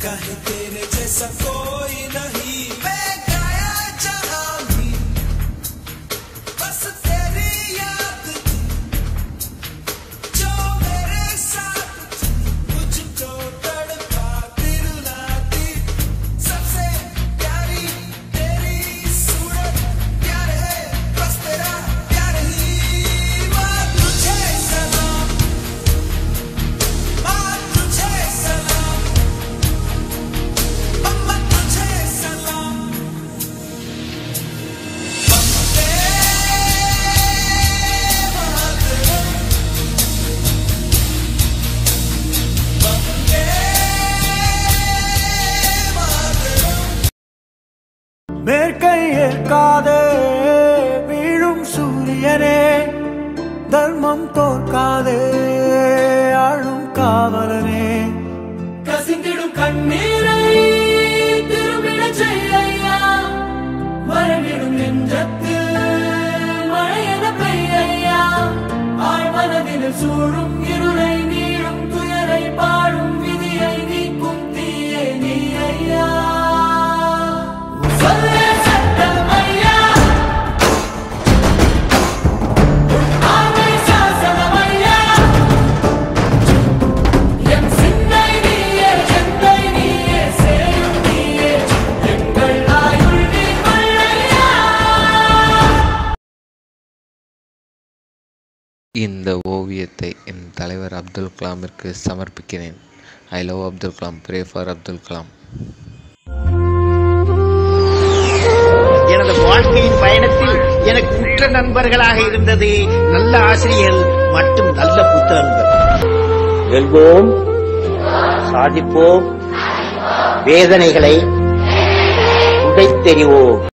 कहे तेरे जैसा कोई नहीं मैं गाया जहां भी बस तेरी याद थी जो मेरे साथ थी मुझको तड़पा दिल लाती सबसे प्यारी तेरी सूरत प्यार है बस तेरा प्यार ही माँ तुझे सलाम माँ तुझे सलाम अम्मा तुझे सलाम वंदे मातरम वंदे मातरम மேற்கை ஏற்காதே வீழும் சூரியனே தர்மம் தோற்காதே ஆளும் காவலனே கசிந்திடும் கண்ணீரை திரும்பிடச் செய்யா மறைவிடும் நெஞ்சத்தில் மழையென பெய்யா ஆழ்மனதில் சூழும் இருளை நீளும் துயரை பாடும் விதியை நீக்கும் தீயே நீ ஐயா சொல்லே சட்டம் ஐயா உன் ஆணை சாசனம் ஐயா எம் சிந்தை நீயே செந்தை நீயே சேயும் நீயே எங்கள் ஆயுள் நீ கொள்ளையா இந்த ஓவியத்தை என் தலைவர் அப்துல் கலாமிற்கு சமர்ப்பிக்கிறேன் I love Abdul Kalam pray for Abdul Kalam எனது வாழ்க்கையின் பயணத்தில் எனக்கு உற்ற நண்பர்களாக இருந்தது நல்ல ஆசிரியர்கள் மற்றும் நல்ல புத்தகங்கள் வெல்வோம் சாதிப்போம் வேதனைகளை உடைத்தெறிவோம்